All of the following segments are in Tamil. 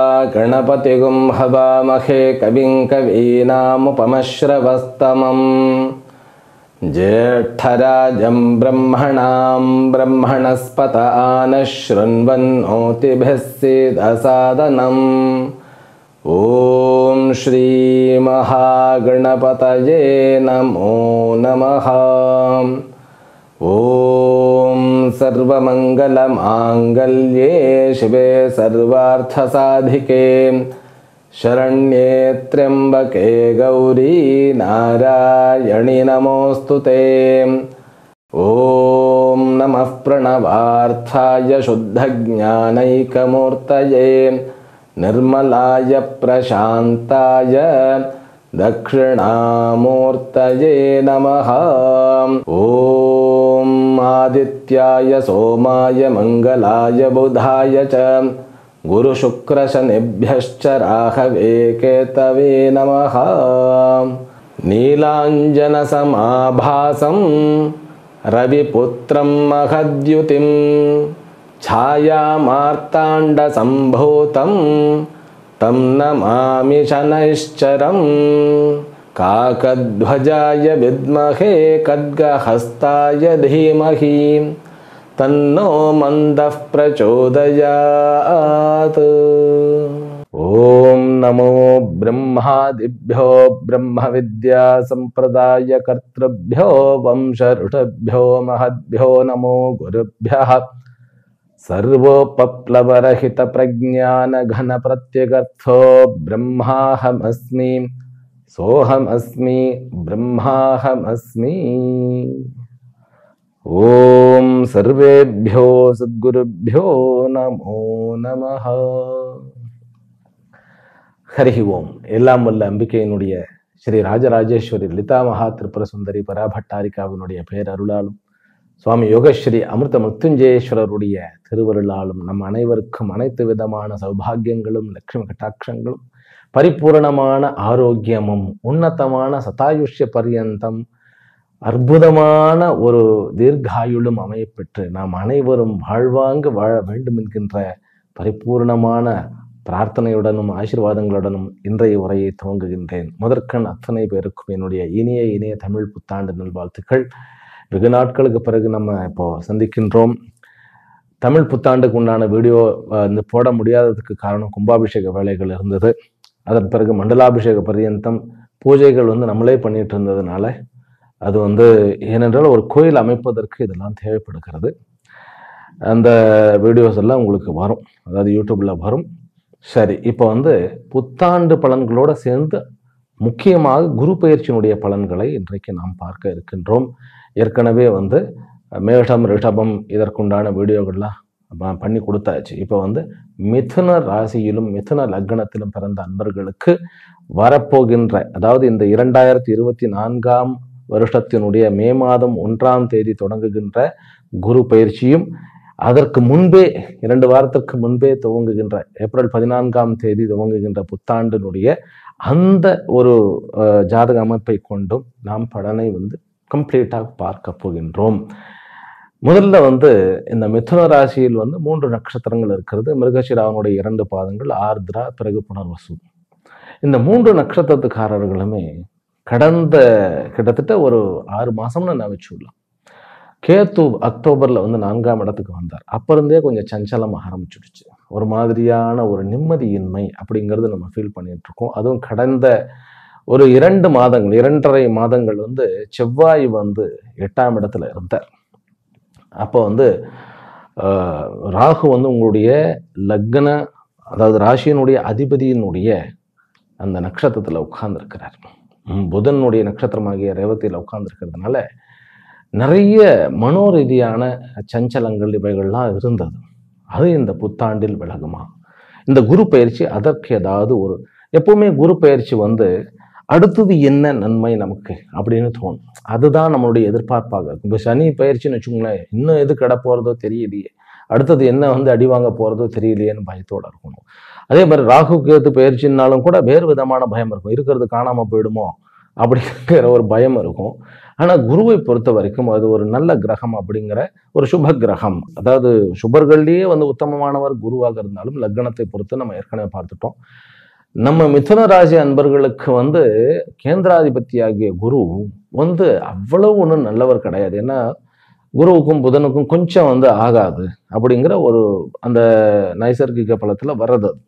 गणपतिगुं हवामहे कविं कवीनामुपमश्रवस्तमम् ज्येष्ठराजं ब्रह्मणां ब्रह्मणस्पत आनः शृण्वन्नोतिभिः सीदसादनम् ॐ श्रीमहागणपतये नमो नमः ॐ सर्वमङ्गलमाङ्गल्ये शिवे सर्वार्थसाधिके शरण्ये त्र्यम्बके गौरी नारायणि नमोऽस्तु ते ॐ नमः प्रणवार्थाय शुद्धज्ञानैकमूर्तये निर्मलाय प्रशान्ताय दक्षिणामूर्तये नमः ॐ आदित्याय सोमाय मङ्गलाय बुधाय च गुरुशुक्रशनिभ्यश्च राहवे केतवे नमः नीलाञ्जनसमाभासं रविपुत्रं महद्युतिं छायामार्ताण्डसम्भूतं तं नमामि शनैश्चरं काकध्वजाय विद्महे खड्गहस्ताय धीमहि तन्नो मन्दः प्रचोदयात् ॐ नमो ब्रह्मादिभ्यो ब्रह्मविद्यासम्प्रदायकर्तृभ्यो वंशऋषभ्यो महद्भ्यो नमो गुरुभ्यः सर्वोपप्लवरहितप्रज्ञानघनप्रत्यगर्थो ब्रह्माहमस्मि सोऽहमस्मि ब्रह्माहमस्मि ॐ सर्वेभ्यो सद्गुरुभ्यो नमो நமः ஹரிஹி ஓம் எல்லாம் வல்ல அம்பிகையினுடைய ஸ்ரீ ராஜராஜேஸ்வரி லலிதா மகா திரிபுர சுந்தரி பராபட்டாரிகாவினுடைய பேரருளாலும் சுவாமி யோகஸ்ரீ அமிர்த மிருத்யுஞ்சயேஸ்வரருடைய திருவருளாலும் நம் அனைவருக்கும் அனைத்து விதமான சௌபாகியங்களும் லக்ஷ்மி கட்டாட்சங்களும் பரிபூரணமான ஆரோக்கியமும் உன்னதமான சதாயுஷ்ய பரியந்தம் அற்புதமான ஒரு தீர்காயுளும் அமையப்பெற்று நாம் அனைவரும் வாழ்வாங்கு வாழ வேண்டும் என்கின்ற பரிபூர்ணமான பிரார்த்தனையுடனும் ஆசீர்வாதங்களுடனும் இன்றைய உரையை துவங்குகின்றேன் முதற்கண் அத்தனை பேருக்கும் என்னுடைய இனிய இனிய தமிழ் புத்தாண்டு நல்வாழ்த்துக்கள் வெகு நாட்களுக்கு பிறகு நம்ம இப்போ சந்திக்கின்றோம் தமிழ் புத்தாண்டுக்கு உண்டான வீடியோ வந்து போட முடியாததுக்கு காரணம் கும்பாபிஷேக வேலைகள் இருந்தது அதன் பிறகு மண்டலாபிஷேக பரியந்தம் பூஜைகள் வந்து நம்மளே பண்ணிட்டு இருந்ததுனால அது வந்து ஏனென்றால் ஒரு கோயில் அமைப்பதற்கு இதெல்லாம் தேவைப்படுகிறது அந்த வீடியோஸ் எல்லாம் உங்களுக்கு வரும் அதாவது யூடியூப்ல வரும் சரி இப்போ வந்து புத்தாண்டு பலன்களோட சேர்ந்து முக்கியமாக குரு பயிற்சியினுடைய பலன்களை இன்றைக்கு நாம் பார்க்க இருக்கின்றோம் ஏற்கனவே வந்து மேஷம் ரிஷபம் இதற்குண்டான வீடியோகள்லாம் ப- பண்ணி கொடுத்தாச்சு இப்போ வந்து மிதுன ராசியிலும் மிதுன லக்னத்திலும் பிறந்த அன்பர்களுக்கு வரப்போகின்ற அதாவது இந்த இரண்டாயிரத்தி இருபத்தி நான்காம் வருஷத்தினுடைய மே மாதம் ஒன்றாம் தேதி தொடங்குகின்ற குரு பயிற்சியும் அதற்கு முன்பே இரண்டு வாரத்திற்கு முன்பே துவங்குகின்ற ஏப்ரல் பதினான்காம் தேதி துவங்குகின்ற புத்தாண்டினுடைய அந்த ஒரு அஹ், ஜாதக அமைப்பை கொண்டும் நாம் பலனை வந்து கம்ப்ளீட்டாக பார்க்க போகின்றோம் முதல்ல வந்து இந்த மிதுன ராசியில் வந்து மூன்று நட்சத்திரங்கள் இருக்கிறது மிருகசிராவனுடைய இரண்டு பாதங்கள் ஆர்திரா பிறகு புனர்வசு இந்த மூன்று நட்சத்திரத்துக்காரர்களுமே கடந்த கிட்டத்தட்ட ஒரு ஆறு மாசம்னு நான் வச்சுடலாம் கேத்து அக்டோபர்ல வந்து நான்காம் இடத்துக்கு வந்தார் அப்ப இருந்தே கொஞ்சம் சஞ்சலம் ஆரம்பிச்சிடுச்சு ஒரு மாதிரியான ஒரு நிம்மதியின்மை அப்படிங்கிறது நம்ம ஃபீல் பண்ணிட்டு இருக்கோம் அதுவும் கடந்த ஒரு இரண்டு மாதங்கள் இரண்டரை மாதங்கள் வந்து செவ்வாய் வந்து எட்டாம் இடத்துல இருந்தார் அப்போ வந்து ஆஹ், ராகு வந்து உங்களுடைய லக்ன அதாவது ராசியினுடைய அதிபதியினுடைய அந்த நட்சத்திரத்தில் உட்கார்ந்துருக்கிறார் புதனுடைய நட்சத்திரமாகிய ரேவதியில் உட்கார்ந்துருக்கிறதுனால நிறைய மனோரீதியான சஞ்சலங்கள் இவைகள்லாம் இருந்தது அது இந்த புத்தாண்டில் விலகுமா இந்த குரு பயிற்சி அதற்கு ஏதாவது ஒரு எப்பவுமே குரு பயிற்சி வந்து அடுத்தது என்ன நன்மை நமக்கு அப்படின்னு தோணும் அதுதான் நம்மளுடைய எதிர்பார்ப்பாக இருக்கும் இப்போ சனி பயிற்சின்னு வச்சுக்கோங்களேன் இன்னும் எது கிட போறதோ தெரியலையே அடுத்தது என்ன வந்து அடி வாங்க போறதோ தெரியலையேன்னு பயத்தோட இருக்கணும் அதே மாதிரி ராகு கேத்து பயிற்சினாலும் கூட வேறு விதமான பயம் இருக்கும் இருக்கிறது காணாம போயிடுமோ அப்படிங்கிற ஒரு பயம் இருக்கும் ஆனா குருவை பொறுத்த வரைக்கும் அது ஒரு நல்ல கிரகம் அப்படிங்கிற ஒரு சுப கிரகம் அதாவது சுபர்கள்லயே வந்து உத்தமமானவர் குருவாக இருந்தாலும் லக்னத்தை பொறுத்து நம்ம ஏற்கனவே பார்த்துட்டோம் நம்ம மிதுன ராசி அன்பர்களுக்கு வந்து கேந்திராதிபதி ஆகிய குரு வந்து அவ்வளவு ஒன்றும் நல்லவர் கிடையாது ஏன்னா குருவுக்கும் புதனுக்கும் கொஞ்சம் வந்து ஆகாது அப்படிங்கிற ஒரு அந்த நைசர்கிக பலத்துல வர்றது அது.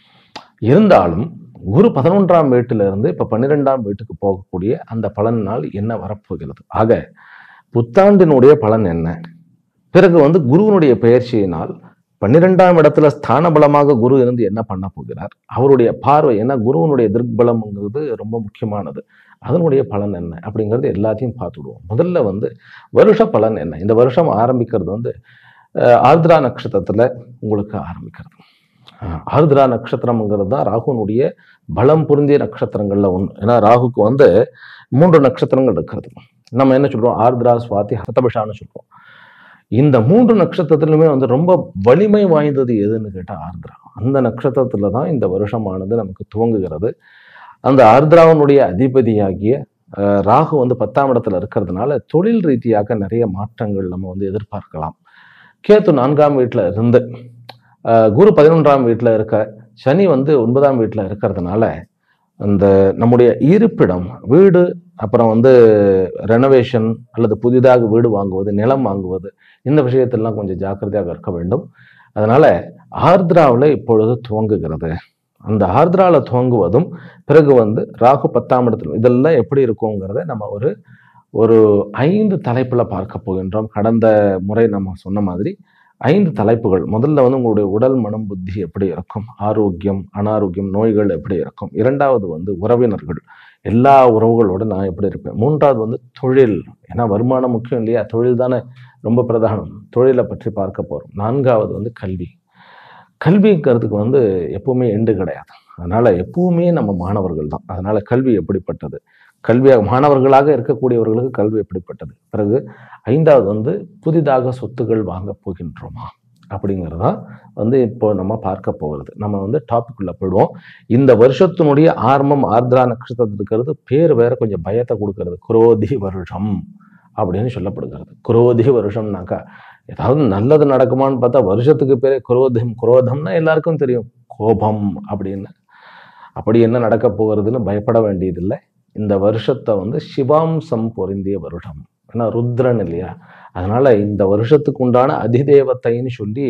இருந்தாலும் குரு பதினொன்றாம் வீட்டில இருந்து இப்ப பன்னிரெண்டாம் வீட்டுக்கு போகக்கூடிய அந்த பலனால் என்ன வரப்போகிறது ஆக புத்தாண்டினுடைய பலன் என்ன பிறகு வந்து குருவினுடைய பெயர்ச்சியினால் பன்னிரெண்டாம் இடத்துல ஸ்தான பலமாக குரு இருந்து என்ன பண்ண போகிறார் அவருடைய பார்வை ஏன்னா குருவினுடைய திருப்பலம்ங்கிறது ரொம்ப முக்கியமானது அதனுடைய பலன் என்ன அப்படிங்கிறது எல்லாத்தையும் பார்த்துடுவோம் முதல்ல வந்து வருஷ பலன் என்ன இந்த வருஷம் ஆரம்பிக்கிறது வந்து அஹ், ஆர்திரா நட்சத்திரத்துல உங்களுக்கு ஆரம்பிக்கிறது அஹ், ஆர்திரா நட்சத்திரம்ங்கிறது தான் ராகுனுடைய பலம் பொருந்திய நட்சத்திரங்கள்ல ஒன்று ஏன்னா ராகுக்கு வந்து மூன்று நட்சத்திரங்கள் இருக்கிறது நம்ம என்ன சொல்றோம் ஆர்திரா சுவாதி ஹதபிஷான்னு சொல்றோம் இந்த மூன்று நட்சத்திரத்திலுமே வந்து ரொம்ப வலிமை வாய்ந்தது எதுன்னு கேட்டா ஆர்திரா அந்த நட்சத்திரத்துல தான் இந்த வருஷமானது நமக்கு துவங்குகிறது அந்த ஆர்திராவனுடைய அதிபதியாகிய அஹ், ராகு வந்து பத்தாம் இடத்துல இருக்கிறதுனால தொழில் ரீதியாக நிறைய மாற்றங்கள் நம்ம வந்து எதிர்பார்க்கலாம் கேத்து நான்காம் வீட்டுல இருந்து அஹ், குரு பதினொன்றாம் வீட்டுல இருக்க சனி வந்து ஒன்பதாம் வீட்டுல இருக்கிறதுனால அந்த நம்முடைய இருப்பிடம் வீடு அப்புறம் வந்து ரெனோவேஷன் அல்லது புதிதாக வீடு வாங்குவது நிலம் வாங்குவது இந்த விஷயத்தெல்லாம் கொஞ்சம் ஜாக்கிரதையாக இருக்க வேண்டும் அதனால ஆர்திராவில் இப்பொழுது துவங்குகிறது அந்த ஆர்திராவில் துவங்குவதும் பிறகு வந்து ராகு பத்தாம் இடத்துல இதெல்லாம் எப்படி இருக்குங்கிறத நம்ம ஒரு ஒரு ஐந்து தலைப்புல பார்க்க போகின்றோம் கடந்த முறை நம்ம சொன்ன மாதிரி ஐந்து தலைப்புகள் முதல்ல வந்து உங்களுடைய உடல் மனம் புத்தி எப்படி இருக்கும் ஆரோக்கியம் அனாரோக்கியம் நோய்கள் எப்படி இருக்கும் இரண்டாவது வந்து உறவினர்கள் எல்லா உறவுகளோட நான் எப்படி இருப்பேன் மூன்றாவது வந்து தொழில் ஏன்னா வருமானம் முக்கியம் இல்லையா தொழில் தானே ரொம்ப பிரதானம் தொழிலை பற்றி பார்க்க போறோம் நான்காவது வந்து கல்வி கல்விங்கிறதுக்கு வந்து எப்பவுமே எண்டு கிடையாது அதனால எப்பவுமே நம்ம மாணவர்கள் தான் அதனால கல்வி எப்படிப்பட்டது கல்வியாக மாணவர்களாக இருக்கக்கூடியவர்களுக்கு கல்வி எப்படிப்பட்டது பிறகு ஐந்தாவது வந்து புதிதாக சொத்துகள் வாங்க போகின்றோமா அப்படிங்கிறதா வந்து இப்போ நம்ம பார்க்க போகிறது நம்ம வந்து டாபிக் உள்ள போயிடுவோம் இந்த வருஷத்தினுடைய ஆரம்பம் ஆர்திரா நட்சத்திரத்தில் இருக்கிறது பேர் வேற கொஞ்சம் பயத்தை கொடுக்கிறது குரோதி வருஷம் அப்படின்னு சொல்லப்படுகிறது குரோதி வருஷம்னாக்கா ஏதாவது நல்லது நடக்குமான்னு பார்த்தா வருஷத்துக்கு பேரே குரோதம் குரோதம்னா எல்லாருக்கும் தெரியும் கோபம் அப்படின்னு அப்படி என்ன நடக்க போகிறதுன்னு பயப்பட வேண்டியதில்லை இந்த வருஷத்தை வந்து சிவாம்சம் பொருந்திய வருஷம் ஏன்னா ருத்ரன் இல்லையா அதனால இந்த வருஷத்துக்கு உண்டான அதிதேவத்தைன்னு சொல்லி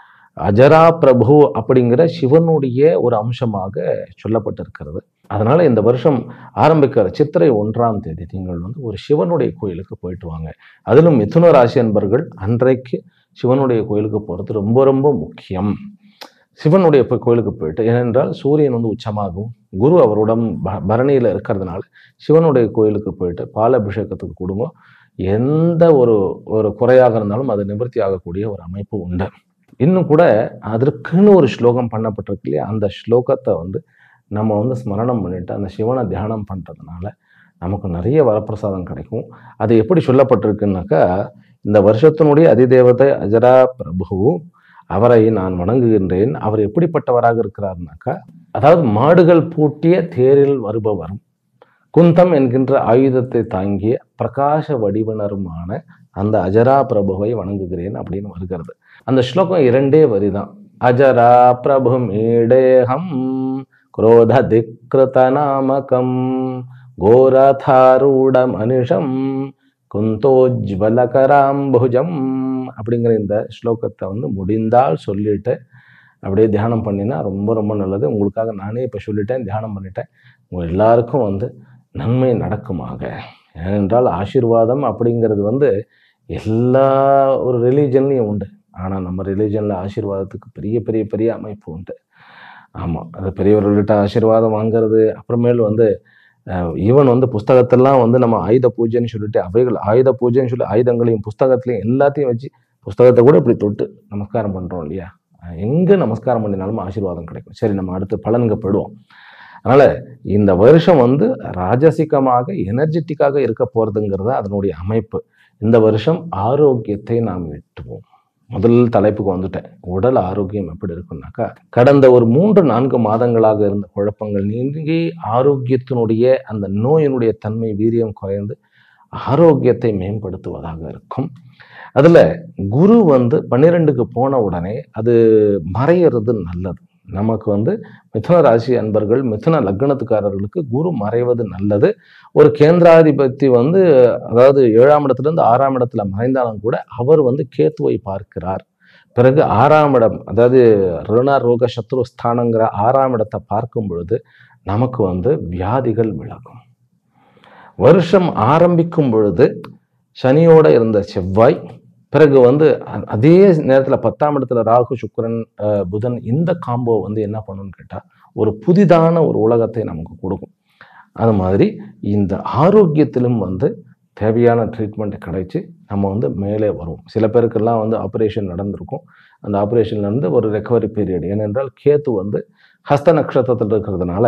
அஜரா பிரபு அப்படிங்கிற சிவனுடைய ஒரு அம்சமாக சொல்லப்பட்டிருக்கிறது அதனால இந்த வருஷம் ஆரம்பிக்கிற சித்திரை ஒன்றாம் தேதி நீங்கள் வந்து ஒரு சிவனுடைய கோயிலுக்கு போயிட்டு வாங்க அதிலும் மிதுன ராசி அன்பர்கள் அன்றைக்கு சிவனுடைய கோயிலுக்கு போகிறது ரொம்ப ரொம்ப முக்கியம் சிவனுடைய போய் கோயிலுக்கு போயிட்டு ஏனென்றால் சூரியன் வந்து உச்சமாகும் குரு அவருடன் ப- பரணியில இருக்கிறதுனால சிவனுடைய கோயிலுக்கு போயிட்டு பால் அபிஷேகத்துக்கு கொடுங்க எந்த ஒரு ஒரு குறையாக இருந்தாலும் அது நிவர்த்தி ஆகக்கூடிய ஒரு அமைப்பு உண்டு இன்னும் கூட அதற்குன்னு ஒரு ஸ்லோகம் பண்ணப்பட்டிருக்கு இல்லையா அந்த ஸ்லோகத்தை வந்து நம்ம வந்து ஸ்மரணம் பண்ணிட்டு அந்த சிவனை தியானம் பண்றதுனால நமக்கு நிறைய வரப்பிரசாதம் கிடைக்கும் அது எப்படி சொல்லப்பட்டிருக்குன்னாக்கா இந்த வருஷத்தினுடைய அதிதேவதை அஜரா பிரபு அவரை நான் வணங்குகின்றேன் அவர் எப்படிப்பட்டவராக இருக்கிறார்னாக்கா அதாவது மாடுகள் பூட்டிய தேரில் வருபவரும் குந்தம் என்கின்ற ஆயுதத்தை தாங்கிய பிரகாச வடிவனருமான அந்த அஜரா பிரபுவை வணங்குகிறேன் அப்படின்னு வருகிறது அந்த ஸ்லோகம் இரண்டே வரிதான் அஜரா பிரபு மீடேகம் குரோத திக்ருத நாமகம் கோரதாரூட மனுஷம் குந்தோஜ்வலகராம்புஜம் அப்படிங்கிற இந்த ஸ்லோகத்தை வந்து முடிந்தால் சொல்லிட்டு அப்படியே தியானம் பண்ணினா ரொம்ப ரொம்ப நல்லது உங்களுக்காக நானே இப்போ சொல்லிட்டேன் தியானம் பண்ணிட்டேன் உங்கள் எல்லாருக்கும் வந்து நன்மை நடக்குமாக ஏனென்றால் ஆசீர்வாதம் அப்படிங்கிறது வந்து எல்லா ஒரு ரிலீஜன்லையும் உண்டு ஆனால் நம்ம ரிலீஜனில் ஆசீர்வாதத்துக்கு பெரிய பெரிய பெரிய அமைப்பு உண்டு ஆமாம் அது பெரியவர்கள்கிட்ட ஆசீர்வாதம் வாங்குறது அப்புறமேல் வந்து ஈவன் வந்து புஸ்தகத்தெல்லாம் வந்து நம்ம ஆயுத பூஜைன்னு சொல்லிட்டு அவைகள் ஆயுத பூஜைன்னு சொல்லி ஆயுதங்களையும் புஸ்தகத்திலையும் எல்லாத்தையும் வச்சு புஸ்தகத்தை கூட இப்படி தொட்டு நமஸ்காரம் பண்ணுறோம் இல்லையா அஹ் எங்க நமஸ்காரம் பண்ணினாலும் ஆசீர்வாதம் கிடைக்கும் சரி நம்ம அடுத்து பலனுக்கு போயிடுவோம் அதனால இந்த வருஷம் வந்து ராஜசிகமாக எனர்ஜெட்டிக்காக இருக்க போறதுங்கிறது அதனுடைய அமைப்பு இந்த வருஷம் ஆரோக்கியத்தை நாம் எட்டுவோம் முதல் தலைப்புக்கு வந்துட்டேன் உடல் ஆரோக்கியம் எப்படி இருக்குன்னாக்கா கடந்த ஒரு மூன்று நான்கு மாதங்களாக இருந்த குழப்பங்கள் நீங்கி ஆரோக்கியத்தினுடைய அந்த நோயினுடைய தன்மை வீரியம் குறைந்து ஆரோக்கியத்தை மேம்படுத்துவதாக இருக்கும் அதுல குரு வந்து பன்னிரெண்டுக்கு போன உடனே அது மறையிறது நல்லது நமக்கு வந்து மிதுன ராசி அன்பர்கள் மிதுன லக்னத்துக்காரர்களுக்கு குரு மறைவது நல்லது ஒரு கேந்திராதிபதி வந்து அதாவது ஏழாம் இடத்துல இருந்து ஆறாம் இடத்துல மறைந்தாலும் கூட அவர் வந்து கேத்துவை பார்க்கிறார் பிறகு ஆறாம் இடம் அதாவது ருண ரோக சத்ரு ஸ்தானங்கிற ஆறாம் இடத்தை பார்க்கும் பொழுது நமக்கு வந்து வியாதிகள் விலகும் வருஷம் ஆரம்பிக்கும் பொழுது சனியோட இருந்த செவ்வாய் பிறகு வந்து அ- அதே நேரத்தில் பத்தாம் இடத்துல ராகு சுக்கிரன் அஹ், புதன் இந்த காம்போ வந்து என்ன பண்ணுன்னு கேட்டால் ஒரு புதிதான ஒரு உலகத்தை நமக்கு கொடுக்கும் அது மாதிரி இந்த ஆரோக்கியத்திலும் வந்து தேவையான ட்ரீட்மெண்ட் கிடைச்சி நம்ம வந்து மேலே வருவோம் சில பேருக்கெல்லாம் வந்து ஆப்ரேஷன் நடந்திருக்கும் அந்த ஆப்ரேஷன்ல இருந்து ஒரு ரெக்கவரி பீரியட் ஏனென்றால் கேத்து வந்து ஹஸ்த நட்சத்திரத்தில் இருக்கிறதுனால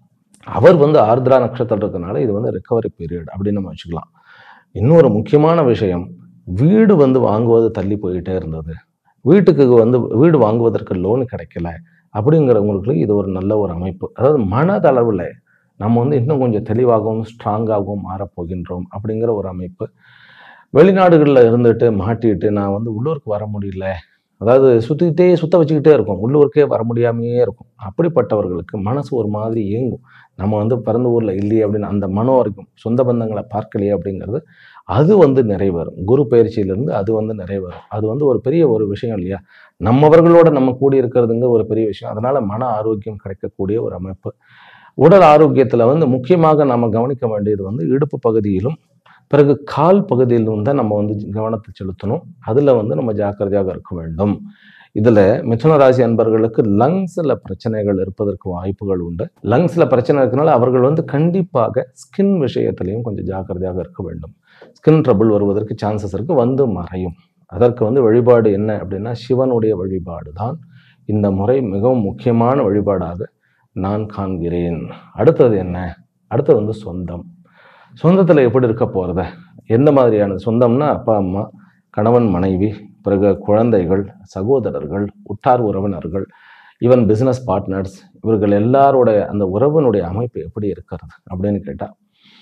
அவர் வந்து ஆர்திரா நட்சத்திரம் இருக்கிறதுனால இது வந்து ரெக்கவரி பீரியட் அப்படின்னு நம்ம வச்சுக்கலாம் இன்னொரு முக்கியமான விஷயம் வீடு வந்து வாங்குவது தள்ளி போயிட்டே இருந்தது வீட்டுக்கு வந்து வீடு வாங்குவதற்கு லோன் கிடைக்கல அப்படிங்கிறவங்களுக்கு இது ஒரு நல்ல ஒரு அமைப்பு அதாவது மனதளவில் நம்ம வந்து இன்னும் கொஞ்சம் தெளிவாகவும் ஸ்ட்ராங்காகவும் மாறப்போகின்றோம் அப்படிங்கிற ஒரு அமைப்பு வெளிநாடுகளில் இருந்துட்டு மாட்டிட்டு நான் வந்து உள்ளூருக்கு வர முடியல அதாவது சுற்றிக்கிட்டே சுத்த வச்சுக்கிட்டே இருக்கும் உள்ளூருக்கே வர முடியாமையே இருக்கும் அப்படிப்பட்டவர்களுக்கு மனசு ஒரு மாதிரி ஏங்கும் நம்ம வந்து பிறந்த ஊரில் இல்லையே அப்படின்னு அந்த மனம் வரைக்கும் சொந்த பந்தங்களை பார்க்கலையே அப்படிங்கிறது அது வந்து நிறைவேறும் குரு பயிற்சியிலிருந்து அது வந்து நிறைவேறும் அது வந்து ஒரு பெரிய ஒரு விஷயம் இல்லையா நம்மவர்களோட நம்ம கூடி இருக்கிறதுங்க ஒரு பெரிய விஷயம் அதனால மன ஆரோக்கியம் கிடைக்கக்கூடிய ஒரு அமைப்பு உடல் ஆரோக்கியத்தில் வந்து முக்கியமாக நம்ம கவனிக்க வேண்டியது வந்து இடுப்பு பகுதியிலும் பிறகு கால் பகுதியிலும் தான் நம்ம வந்து கவனத்தை செலுத்தணும் அதில் வந்து நம்ம ஜாக்கிரதையாக இருக்க வேண்டும் இதில் மிதுன ராசி அன்பர்களுக்கு லங்ஸில் பிரச்சனைகள் இருப்பதற்கு வாய்ப்புகள் உண்டு லங்ஸில் பிரச்சனை இருக்கனால அவர்கள் வந்து கண்டிப்பாக ஸ்கின் விஷயத்திலையும் கொஞ்சம் ஜாக்கிரதையாக இருக்க வேண்டும் ஸ்கின் ட்ரபிள் வருவதற்கு சான்சஸ் இருக்கு வந்து மறையும் அதற்கு வந்து வழிபாடு என்ன அப்படின்னா சிவனுடைய வழிபாடு தான் இந்த முறை மிகவும் முக்கியமான வழிபாடாக நான் காண்கிறேன் அடுத்தது என்ன அடுத்தது வந்து சொந்தம் சொந்தத்தில் எப்படி இருக்க போகிறத எந்த மாதிரியானது சொந்தம்னா அப்பா அம்மா கணவன் மனைவி பிறகு குழந்தைகள் சகோதரர்கள் உற்றார் உறவினர்கள் ஈவன் பிஸ்னஸ் பார்ட்னர்ஸ் இவர்கள் எல்லாரோட அந்த உறவினுடைய அமைப்பு எப்படி இருக்கிறது அப்படின்னு கேட்டால்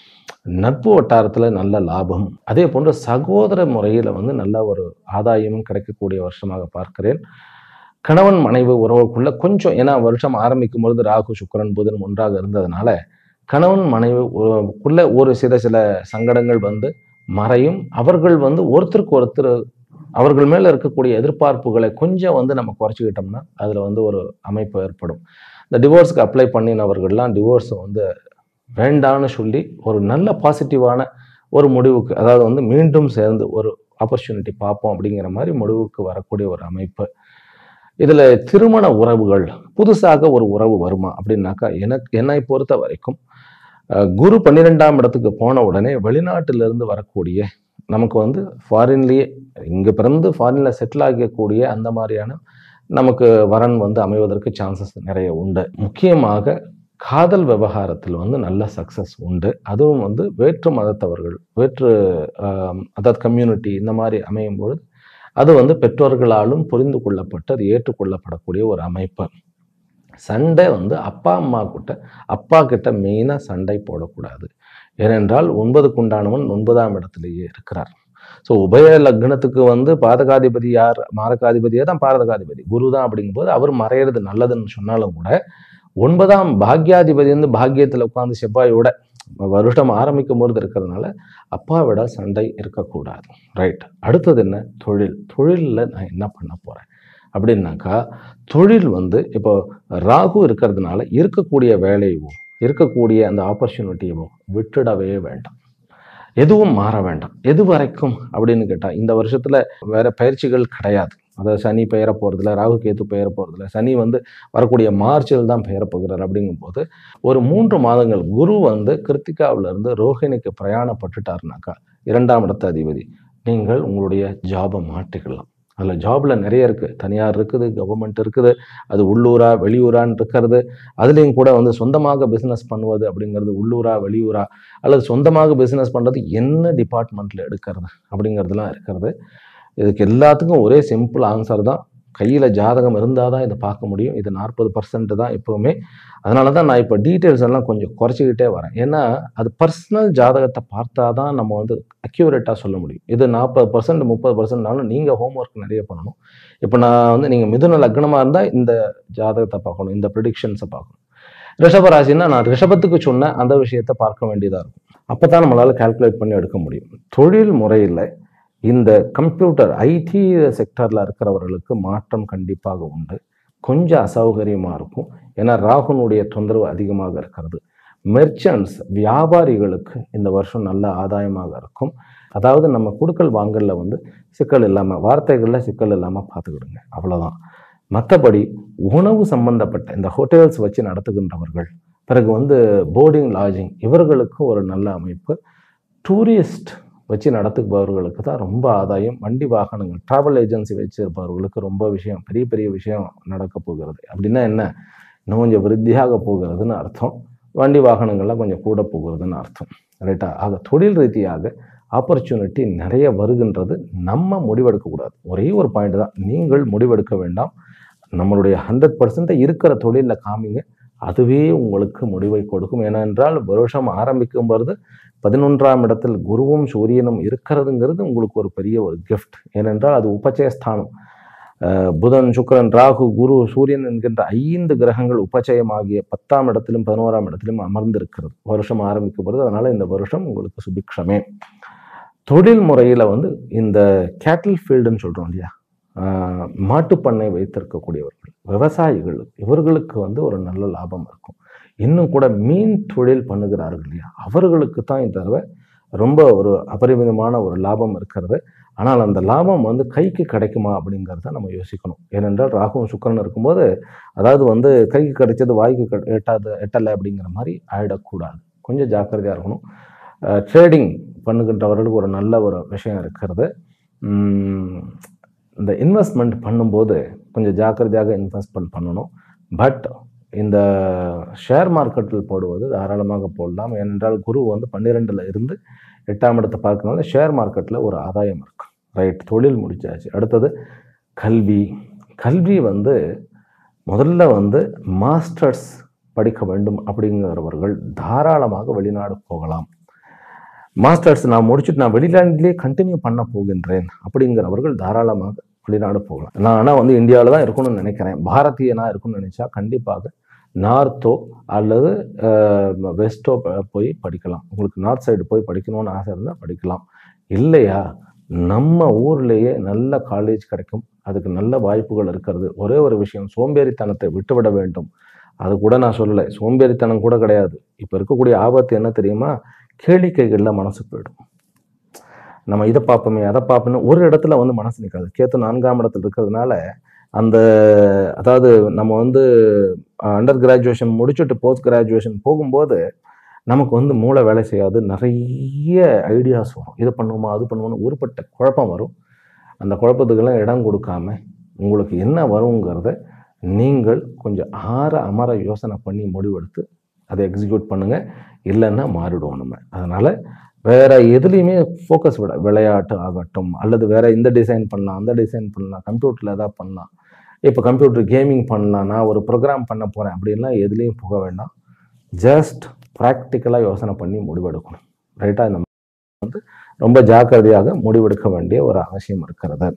நட்பு வட்டாரத்தில் நல்ல லாபம் அதே போன்று சகோதர முறையில் வந்து நல்ல ஒரு ஆதாயமும் கிடைக்கக்கூடிய வருஷமாக பார்க்கிறேன் கணவன் மனைவி உறவுக்குள்ள கொஞ்சம் ஏன்னா வருஷம் ஆரம்பிக்கும் பொழுது ராகு சுக்கிரன் புதன் ஒன்றாக இருந்ததுனால கணவன் மனைவி உறவுக்குள்ள ஒரு சில சில சங்கடங்கள் வந்து மறையும் அவர்கள் வந்து ஒருத்தருக்கு ஒருத்தர் அவர்கள் மேல இருக்கக்கூடிய எதிர்பார்ப்புகளை கொஞ்சம் வந்து நம்ம குறைச்சிக்கிட்டோம்னா அதுல வந்து ஒரு அமைப்பு ஏற்படும் இந்த டிவோர்ஸ்க்கு அப்ளை பண்ணினவர்கள்லாம் டிவோர்ஸ் வந்து வேண்டான்னு சொல்லி ஒரு நல்ல பாசிட்டிவான ஒரு முடிவுக்கு அதாவது வந்து மீண்டும் சேர்ந்து ஒரு ஆப்பர்ச்சுனிட்டி பார்ப்போம் அப்படிங்கிற மாதிரி முடிவுக்கு வரக்கூடிய ஒரு அமைப்பு இதுல திருமண உறவுகள் புதுசாக ஒரு உறவு வருமா அப்படின்னாக்கா எனக்கு என்னை பொறுத்த வரைக்கும் அஹ், குரு பன்னிரெண்டாம் இடத்துக்கு போன உடனே வெளிநாட்டிலிருந்து வரக்கூடிய நமக்கு வந்து ஃபாரின்லேயே இங்கே பிறந்து ஃபாரின்ல செட்டில் ஆகக்கூடிய அந்த மாதிரியான நமக்கு வரன் வந்து அமைவதற்கு சான்சஸ் நிறைய உண்டு முக்கியமாக காதல் விவகாரத்தில் வந்து நல்ல சக்சஸ் உண்டு அதுவும் வந்து வேற்று மதத்தவர்கள் வேற்று ஆம், அதாவது கம்யூனிட்டி இந்த மாதிரி அமையும் பொழுது அது வந்து பெற்றோர்களாலும் புரிந்து கொள்ளப்பட்டு அது ஏற்றுக்கொள்ளப்படக்கூடிய ஒரு அமைப்பு சண்டை வந்து அப்பா அம்மா கிட்ட அப்பா கிட்ட மெயினாக சண்டை போடக்கூடாது ஏனென்றால் ஒன்பதுக்கு உண்டானவன் ஒன்பதாம் இடத்திலேயே இருக்கிறார் ஸோ உபய லக்னத்துக்கு வந்து பாதகாதிபதி யார் மாரகாதிபதியே தான் பாரதகாதிபதி குரு தான் அப்படிங்கும்போது அவர் மறையிறது நல்லதுன்னு சொன்னாலும் கூட ஒன்பதாம் பாக்யாதிபதி வந்து பாக்கியத்தில் உட்காந்து செவ்வாயோட வருஷம் ஆரம்பிக்கும் போது இருக்கிறதுனால அப்பாவிட சண்டை இருக்கக்கூடாது ரைட் அடுத்தது என்ன தொழில் தொழிலில் நான் என்ன பண்ண போகிறேன் அப்படின்னாக்கா தொழில் வந்து இப்போ ராகு இருக்கிறதுனால இருக்கக்கூடிய வேலையவோ இருக்கக்கூடிய அந்த ஆப்பர்ச்சுனிட்டியவோ விட்டுடவே வேண்டாம் எதுவும் மாற வேண்டாம் எது வரைக்கும் அப்படின்னு கேட்டால் இந்த வருஷத்துல வேற பயிற்சிகள் கிடையாது அதாவது சனி பெயர போகிறதில்ல ராகு கேத்து பெயர போகிறதில்ல சனி வந்து வரக்கூடிய மார்ச்சில் தான் பெயர போகிறார் அப்படிங்கும்போது ஒரு மூன்று மாதங்கள் குரு வந்து கிருத்திகாவுல இருந்து ரோஹிணிக்கு பிரயாணப்பட்டுட்டாருனாக்கா இரண்டாம் இடத்த அதிபதி நீங்கள் உங்களுடைய ஜாபை மாற்றிக்கலாம் அதில் ஜாப்ல நிறைய இருக்கு தனியார் இருக்குது கவர்மெண்ட் இருக்குது அது உள்ளூரா வெளியூரான்னு இருக்கிறது அதுலேயும் கூட வந்து சொந்தமாக பிஸ்னஸ் பண்ணுவது அப்படிங்கிறது உள்ளூரா வெளியூரா அல்லது சொந்தமாக பிஸ்னஸ் பண்ணுறது என்ன டிபார்ட்மெண்ட்டில் எடுக்கிறது அப்படிங்கிறதுலாம் இருக்கிறது இதுக்கு எல்லாத்துக்கும் ஒரே சிம்பிள் ஆன்சர் தான் கையில் ஜாதகம் இருந்தால் தான் இதை பார்க்க முடியும் இது நாற்பது பர்சன்ட் தான் எப்போவுமே அதனால தான் நான் இப்போ டீட்டெயில்ஸ் எல்லாம் கொஞ்சம் குறைச்சிக்கிட்டே வரேன் ஏன்னா அது பர்சனல் ஜாதகத்தை பார்த்தா தான் நம்ம வந்து அக்யூரேட்டாக சொல்ல முடியும் இது நாற்பது பர்சன்ட் முப்பது பர்சன்ட்னாலும் நீங்கள் ஹோம்ஒர்க் நிறைய பண்ணணும் இப்போ நான் வந்து நீங்கள் மிதுன லக்னமாக இருந்தால் இந்த ஜாதகத்தை பார்க்கணும் இந்த ப்ரிடிக்ஷன்ஸை பார்க்கணும் ரிஷபராசின்னா நான் ரிஷபத்துக்கு சொன்ன அந்த விஷயத்தை பார்க்க வேண்டியதாக இருக்கும் அப்போ தான் நம்மளால் கால்குலேட் பண்ணி எடுக்க முடியும் தொழில் முறையில் இந்த கம்ப்யூட்டர் ஐடி செக்டரில் இருக்கிறவர்களுக்கு மாற்றம் கண்டிப்பாக உண்டு கொஞ்சம் அசௌகரியமாக இருக்கும் ஏன்னா ராகுனுடைய தொந்தரவு அதிகமாக இருக்கிறது மெர்ச்சன்ட்ஸ் வியாபாரிகளுக்கு இந்த வருஷம் நல்ல ஆதாயமாக இருக்கும் அதாவது நம்ம குடுக்கல் வாங்கல்ல வந்து சிக்கல் இல்லாமல் வார்த்தைகளில் சிக்கல் இல்லாமல் பார்த்துக்கிடுங்க அவ்வளோதான் மற்றபடி உணவு சம்பந்தப்பட்ட இந்த ஹோட்டல்ஸ் வச்சு நடத்துகின்றவர்கள் பிறகு வந்து போர்டிங் லாட்ஜிங் இவர்களுக்கு ஒரு நல்ல அமைப்பு டூரிஸ்ட் வச்சு நடத்துபவர்களுக்கு தான் ரொம்ப ஆதாயம் வண்டி வாகனங்கள் டிராவல் ஏஜென்சி வச்சிருப்பவர்களுக்கு ரொம்ப விஷயம் பெரிய பெரிய விஷயம் நடக்க போகிறது அப்படின்னா என்ன இன்னும் கொஞ்சம் விருத்தியாக போகிறதுன்னு அர்த்தம் வண்டி வாகனங்கள்லாம் கொஞ்சம் கூட போகிறதுன்னு அர்த்தம் ரைட்டா ஆக தொழில் ரீதியாக ஆப்பர்ச்சுனிட்டி நிறைய வருகின்றது நம்ம முடிவெடுக்கக்கூடாது ஒரே ஒரு பாயிண்ட் தான் நீங்கள் முடிவெடுக்க வேண்டாம் நம்மளுடைய ஹண்ட்ரட் பர்சன்ட்டை இருக்கிற தொழிலில் காமிங்க அதுவே உங்களுக்கு முடிவை கொடுக்கும் ஏனென்றால் வருஷம் ஆரம்பிக்கும் பொழுது பதினொன்றாம் இடத்தில் குருவும் சூரியனும் இருக்கிறதுங்கிறது உங்களுக்கு ஒரு பெரிய ஒரு கிஃப்ட் ஏனென்றால் அது உபச்சயஸ்தானம் அஹ் புதன் சுக்கிரன் ராகு குரு சூரியன் என்கின்ற ஐந்து கிரகங்கள் உபச்சயமாகிய பத்தாம் இடத்திலும் பதினோராம் இடத்திலும் அமர்ந்திருக்கிறது வருஷம் ஆரம்பிக்கும் பொழுது அதனால இந்த வருஷம் உங்களுக்கு சுபிக்ஷமே தொழில் முறையில் வந்து இந்த கேட்டில் ஃபீல்டுன்னு சொல்கிறோம் இல்லையா ஆஹ் மாட்டுப்பண்ணை வைத்திருக்கக்கூடியவர்கள் விவசாயிகள் இவர்களுக்கு வந்து ஒரு நல்ல லாபம் இருக்கும் இன்னும் கூட மீன் தொழில் பண்ணுகிறார்கள் இல்லையா அவர்களுக்கு தான் இந்த தடவை ரொம்ப ஒரு அபரிமிதமான ஒரு லாபம் இருக்கிறது ஆனால் அந்த லாபம் வந்து கைக்கு கிடைக்குமா அப்படிங்கிறத நம்ம யோசிக்கணும் ஏனென்றால் ராகுவும் சுக்கரன் இருக்கும்போது அதாவது வந்து கைக்கு கிடைச்சது வாய்க்கு கெ- எட்டாது எட்டலை அப்படிங்கிற மாதிரி ஆயிடக்கூடாது கொஞ்சம் ஜாக்கிரதையாக இருக்கணும் ட்ரேடிங் பண்ணுகின்றவர்களுக்கு ஒரு நல்ல ஒரு விஷயம் இருக்கிறது உம், இந்த இன்வெஸ்ட்மெண்ட் பண்ணும்போது கொஞ்சம் ஜாக்கிரதையாக இன்வெஸ்ட்மெண்ட் பண்ணணும் பட் இந்த ஷேர் மார்க்கெட்டில் போடுவது தாராளமாக போடலாம் ஏனென்றால் குரு வந்து பன்னிரெண்டில் இருந்து எட்டாம் இடத்தை பார்க்கறதுனால ஷேர் மார்க்கெட்டில் ஒரு ஆதாயம் இருக்கும் ரைட் தொழில் முடிச்சாச்சு அடுத்தது கல்வி கல்வி வந்து முதல்ல வந்து மாஸ்டர்ஸ் படிக்க வேண்டும் அப்படிங்கிறவர்கள் தாராளமாக வெளிநாடு போகலாம் மாஸ்டர்ஸ் நான் முடிச்சுட்டு நான் வெளிநாட்டிலேயே கண்டினியூ பண்ண போகின்றேன் அப்படிங்கிறவர்கள் தாராளமாக வெளிநாடு போகலாம் நான் ஆனால் வந்து இந்தியாவில் தான் இருக்கணும்னு நினைக்கிறேன் பாரதியனா இருக்கணும்னு நினைச்சா கண்டிப்பாக நார்த்தோ அல்லது வெஸ்ட்டோ போய் படிக்கலாம் உங்களுக்கு நார்த் சைடு போய் படிக்கணும்னு ஆசை இருந்தால் படிக்கலாம் இல்லையா நம்ம ஊர்லேயே நல்ல காலேஜ் கிடைக்கும் அதுக்கு நல்ல வாய்ப்புகள் இருக்கிறது ஒரே ஒரு விஷயம் சோம்பேறித்தனத்தை விட்டுவிட வேண்டும் அது கூட நான் சொல்லலை சோம்பேறித்தனம் கூட கிடையாது இப்போ இருக்கக்கூடிய ஆபத்து என்ன தெரியுமா கேளிக்கைகளில் மனசு போயிடும் நம்ம இதை பார்ப்போமே அதை பார்ப்போமே ஒரு இடத்துல வந்து மனசு நிற்காது கேத்து நான்காம் இடத்துல இருக்கிறதுனால அந்த அதாவது நம்ம வந்து அண்டர் கிராஜுவேஷன் முடிச்சுட்டு போஸ்ட் கிராஜுவேஷன் போகும்போது நமக்கு வந்து மூளை வேலை செய்யாது நிறைய ஐடியாஸ் வரும் இது பண்ணுவோமா அது பண்ணுவோம்னு ஊருப்பட்ட குழப்பம் வரும் அந்த குழப்பத்துக்கெல்லாம் இடம் கொடுக்காம உங்களுக்கு என்ன வருங்கிறத நீங்கள் கொஞ்சம் ஆற அமர யோசனை பண்ணி முடிவெடுத்து அதை எக்ஸிக்யூட் பண்ணுங்க இல்லைன்னா மாறிடுவோம் நம்ம அதனால வேற எதுலேயுமே ஃபோக்கஸ் விட விளையாட்டு ஆகட்டும் அல்லது வேற இந்த டிசைன் பண்ணலாம் அந்த டிசைன் பண்ணலாம் கம்ப்யூட்டரில் எதாவது பண்ணலாம் இப்போ கம்ப்யூட்டர் கேமிங் பண்ணலாம் நான் ஒரு ப்ரோக்ராம் பண்ண போகிறேன் அப்படின்லாம் எதுலேயும் போக வேண்டாம் ஜஸ்ட் ப்ராக்டிக்கலாக யோசனை பண்ணி முடிவெடுக்கணும் ரைட்டாக இந்த வந்து ரொம்ப ஜாக்கிரதையாக முடிவெடுக்க வேண்டிய ஒரு அவசியம் இருக்கிறது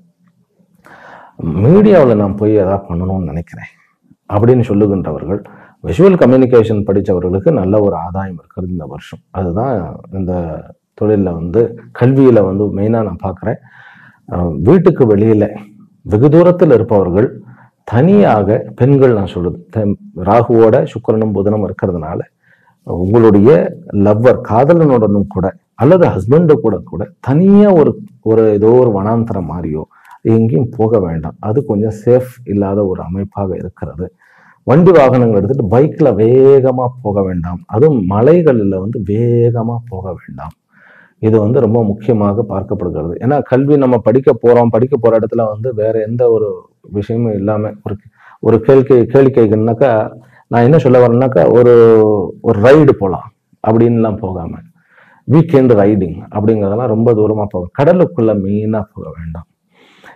மீடியாவில் நான் போய் எதாவது பண்ணணும்னு நினைக்கிறேன் அப்படின்னு சொல்லுகின்றவர்கள் விஷுவல் கம்யூனிகேஷன் படித்தவர்களுக்கு நல்ல ஒரு ஆதாயம் இருக்கிறது இந்த வருஷம் அதுதான் இந்த தொழிலில் வந்து கல்வியில் வந்து மெயினாக நான் பார்க்குறேன் வீட்டுக்கு வெளியில் வெகு தூரத்தில் இருப்பவர்கள் தனியாக பெண்கள் நான் சொல்லுது த- ராகுவோட சுக்கிரனும் புதனும் இருக்கிறதுனால உங்களுடைய லவ்வர் காதலனுடனும் கூட அல்லது ஹஸ்பண்டு கூட கூட தனியாக ஒரு ஒரு ஏதோ ஒரு வனாந்தரம் மாதிரியோ எங்கேயும் போக வேண்டாம் அது கொஞ்சம் சேஃப் இல்லாத ஒரு அமைப்பாக இருக்கிறது வண்டி வாகனங்கள் எடுத்துட்டு பைக்ல வேகமா போக வேண்டாம் அதுவும் மலைகளில் வந்து வேகமா போக வேண்டாம் இது வந்து ரொம்ப முக்கியமாக பார்க்கப்படுகிறது ஏன்னா கல்வி நம்ம படிக்க போறோம் படிக்க போற இடத்துல வந்து வேற எந்த ஒரு விஷயமும் இல்லாம ஒரு ஒரு கேள்வி கேளிக்கைகள்னாக்கா நான் என்ன சொல்ல வரேன்னாக்கா ஒரு ஒரு ரைடு போகலாம் அப்படின்லாம் போகாம வீக்கெண்ட் ரைடிங் அப்படிங்கிறதெல்லாம் ரொம்ப தூரமா போக கடலுக்குள்ள மெயினாக போக வேண்டாம்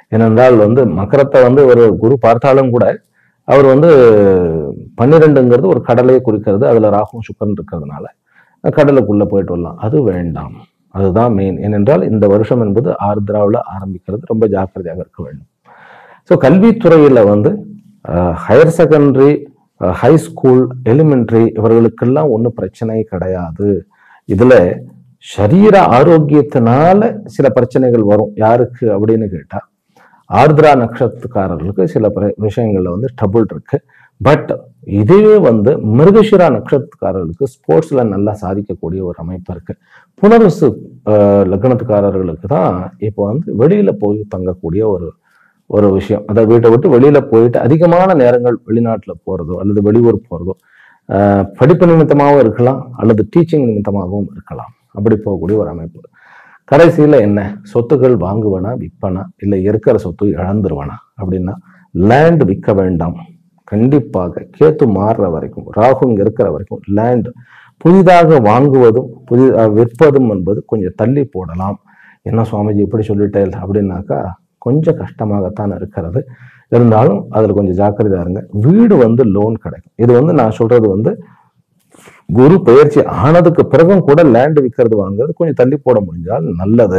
ஏனென்றால் வந்து மக்கரத்தை வந்து ஒரு குரு பார்த்தாலும் கூட அவர் வந்து பன்னிரெண்டுங்கிறது ஒரு கடலையை குறிக்கிறது அதுல ராகும் சுக்கரன் இருக்கிறதுனால கடலுக்குள்ள போயிட்டு வரலாம் அது வேண்டாம் அதுதான் மெயின் ஏனென்றால் இந்த வருஷம் என்பது ஆர்திராவில் ஆரம்பிக்கிறது ரொம்ப ஜாக்கிரதையாக இருக்க வேண்டும் ஸோ கல்வித்துறையில வந்து higher secondary high school elementary இவர்களுக்கெல்லாம் ஒன்றும் பிரச்சனை கிடையாது இதுல சரீர ஆரோக்கியத்தினால சில பிரச்சனைகள் வரும் யாருக்கு அப்படின்னு கேட்டா ஆர்திரா நட்சத்திரக்காரர்களுக்கு சில பிர- விஷயங்கள்ல வந்து ட்ரபுள் இருக்கு பட் இதுவே வந்து மிருகஷிரா நட்சத்திரக்காரர்களுக்கு ஸ்போர்ட்ஸ்ல நல்லா சாதிக்கக்கூடிய ஒரு அமைப்பு இருக்கு புனர்வசு ஆஹ், லக்னத்துக்காரர்களுக்கு தான் இப்போ வந்து வெளியில போய் தங்கக்கூடிய ஒரு ஒரு விஷயம் அதை வீட்டை விட்டு வெளியில போயிட்டு அதிகமான நேரங்கள் வெளிநாட்டுல போறதோ அல்லது வெளியூர் போறதோ ஆஹ், படிப்பு நிமித்தமாகவும் இருக்கலாம் அல்லது டீச்சிங் நிமித்தமாகவும் இருக்கலாம் அப்படி போகக்கூடிய ஒரு அமைப்பு கடைசியில என்ன சொத்துக்கள் வாங்குவனா விற்பனா இல்லை இருக்கிற சொத்து இழந்துருவனா அப்படின்னா லேண்ட் விற்க வேண்டாம் கண்டிப்பாக கேத்து மாறுற வரைக்கும் ராகு இங்க இருக்கிற வரைக்கும் லேண்ட் புதிதாக வாங்குவதும் புதி அஹ் விற்பதும் என்பது கொஞ்சம் தள்ளி போடலாம் என்ன சுவாமிஜி இப்படி சொல்லிட்டேன் அப்படின்னாக்கா கொஞ்சம் கஷ்டமாகத்தான் இருக்கிறது இருந்தாலும் அதில் கொஞ்சம் ஜாக்கிரதையா இருங்க வீடு வந்து லோன் கிடைக்கும் இது வந்து நான் சொல்றது வந்து குரு பயிற்சி ஆனதுக்கு பிறகும் கூட லேண்ட் விற்கிறது வாங்குறது கொஞ்சம் தள்ளி போட முடிஞ்சால் நல்லது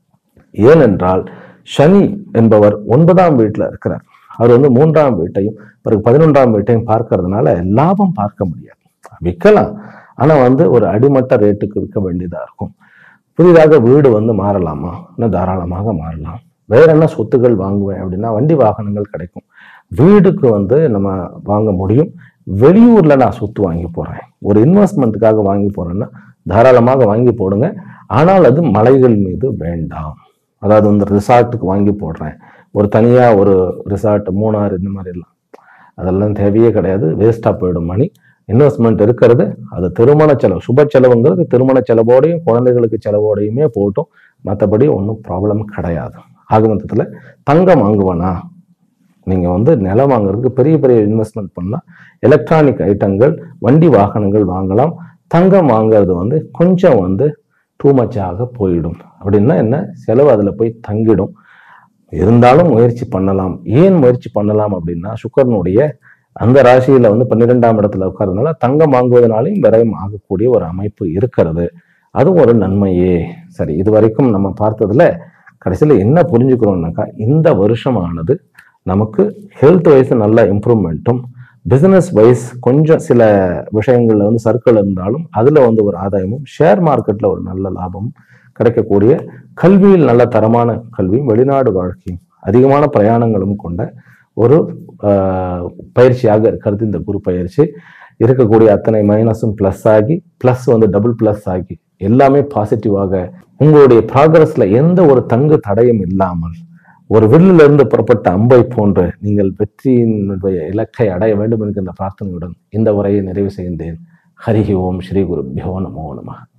ஏனென்றால் சனி என்பவர் ஒன்பதாம் வீட்டில் இருக்கிறார் அவர் வந்து மூன்றாம் வீட்டையும் பிறகு பதினொன்றாம் வீட்டையும் பார்க்கறதுனால லாபம் பார்க்க முடியாது விற்கலாம் ஆனா வந்து ஒரு அடிமட்ட ரேட்டுக்கு விற்க வேண்டியதா இருக்கும் புதிதாக வீடு வந்து மாறலாமா இன்னும் தாராளமாக மாறலாம் வேற என்ன சொத்துக்கள் வாங்குவேன் அப்படின்னா வண்டி வாகனங்கள் கிடைக்கும் வீடுக்கு வந்து நம்ம வாங்க முடியும் வெளியூர்ல நான் சொத்து வாங்கி போறேன் ஒரு இன்வெஸ்ட்மெண்ட்டுக்காக வாங்கி போறேன்னா தாராளமாக வாங்கி போடுங்க ஆனால் அது மலைகள் மீது வேண்டாம் அதாவது வந்து ரிசார்ட்டுக்கு வாங்கி போடுறேன் ஒரு தனியா ஒரு ரிசார்ட் மூணார் இந்த மாதிரி எல்லாம் அதெல்லாம் தேவையே கிடையாது வேஸ்டா போயிடும் மணி இன்வெஸ்ட்மெண்ட் இருக்கிறது அது திருமண செலவு சுப செலவுங்கிறது திருமண செலவோடையும் குழந்தைகளுக்கு செலவோடையுமே போட்டும் மற்றபடி ஒன்றும் ப்ராப்ளம் கிடையாது ஆக மொத்தத்தில் தங்கம் வாங்குவனா நீங்க வந்து நிலம் வாங்குறதுக்கு பெரிய பெரிய இன்வெஸ்ட்மெண்ட் பண்ணலாம் எலக்ட்ரானிக் ஐட்டங்கள் வண்டி வாகனங்கள் வாங்கலாம் தங்கம் வாங்குறது வந்து கொஞ்சம் வந்து டூ மச்சாக போயிடும் அப்படின்னா என்ன செலவு அதில் போய் தங்கிடும் இருந்தாலும் முயற்சி பண்ணலாம் ஏன் முயற்சி பண்ணலாம் அப்படின்னா சுக்கரனுடைய அந்த ராசியில வந்து பன்னிரெண்டாம் இடத்துல உட்கார்றதுனால தங்கம் வாங்குவதனாலையும் விரயம் ஆகக்கூடிய ஒரு அமைப்பு இருக்கிறது அதுவும் ஒரு நன்மையே சரி இது வரைக்கும் நம்ம பார்த்ததுல கடைசியில என்ன புரிஞ்சுக்கிறோம்னாக்கா இந்த வருஷமானது நமக்கு ஹெல்த் வைஸ் நல்ல இம்ப்ரூவ்மெண்ட்டும் பிசினஸ் வைஸ் கொஞ்சம் சில விஷயங்கள்ல வந்து சர்க்கிள் இருந்தாலும் அதுல வந்து ஒரு ஆதாயமும் ஷேர் மார்க்கெட்ல ஒரு நல்ல லாபமும் கிடைக்கக்கூடிய கல்வியில் நல்ல தரமான கல்வியும் வெளிநாடு வாழ்க்கையும் அதிகமான பிரயாணங்களும் கொண்ட ஒரு ஆஹ், பயிற்சியாக இருக்கிறது இந்த குரு பயிற்சி இருக்கக்கூடிய அத்தனை மைனஸும் ப்ளஸ் ஆகி ப்ளஸ் வந்து டபுள் ப்ளஸ் ஆகி எல்லாமே பாசிட்டிவாக உங்களுடைய ப்ராக்ரஸ்ல எந்த ஒரு தங்கு தடையும் இல்லாமல் ஒரு வில்லிலிருந்து இருந்து புறப்பட்ட அம்பை போன்று நீங்கள் வெற்றியினுடைய இலக்கை அடைய வேண்டும் என்கின்ற பிரார்த்தனையுடன் இந்த உரையை நிறைவு செய்கின்றேன் ஹரிஹி ஓம் ஸ்ரீ குருப்பியோ நமோ நமः